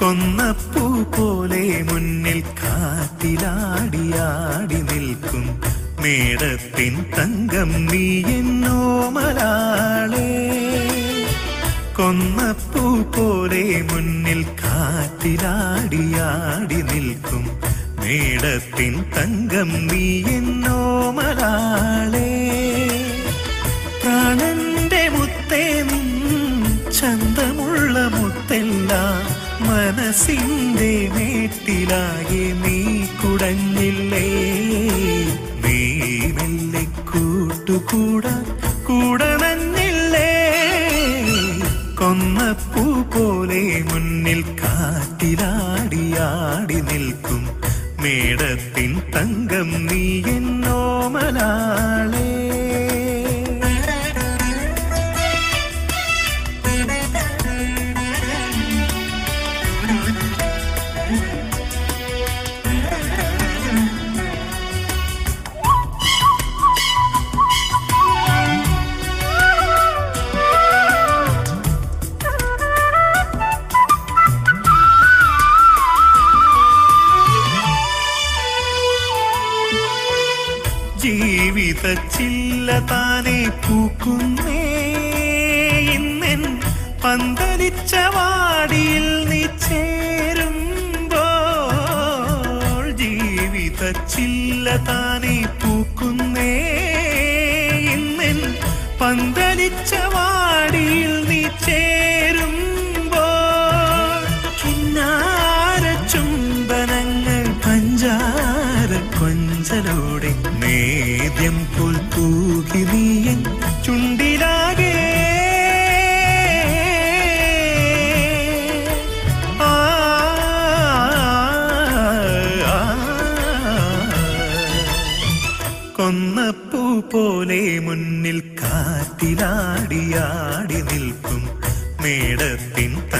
കൊന്നപ്പൂ പോലെ മുന്നിൽ കാറ്റിലാടിയാടി നിൽക്കും മേടത്തിൻ തങ്കം നീ എന്നോ മലാളേ കൊന്നപ്പൂ പോലെ മുന്നിൽ കാറ്റിലാടിയാടി നിൽക്കും മേടത്തിൻ തങ്കം നീ എന്നോ മലാളേ പ്രാണന്റെ മുത്തേ നിൻ ചന്തമുള്ള മുത്തല്ല മനസ്സിന്റെ മേട്ടിലാകെ നീ കുടഞ്ഞില്ലേ നീ മെല്ലെ കൂട്ടുകൂടാൻ കൂടണഞ്ഞില്ലേ കൊന്നപ്പൂ പോലെ മുന്നിൽ കാറ്റിലാടിയാടി നിൽക്കും മേടത്തിൻ തങ്കം നീ എന്നോ മലാളേ ജീവിത ചില്ല താനെ പൂക്കുന്നേ ഇന്നെൻ പന്തലിച്ച വാടിയിൽ നീ ചേരുമ്പോൾ ജീവിത ചില്ല താനെ പൂക്കുന്നേ ഇന്നെൻ പന്തലിച്ച വാടിയിൽ നീ ചേരുമ്പോൾ കിന്നാര ചുംബനങ്ങൾ പഞ്ചാര കൊഞ്ചലോടെ നേദ്യം പോൽ തൂകി നീയൻ ചുണ്ടിലാകെ ആ, ആ, ആ. കൊന്നപ്പൂ പോലെ മുന്നിൽ കാറ്റിലാടിയാടി നിൽക്കും മേടത്തിൻ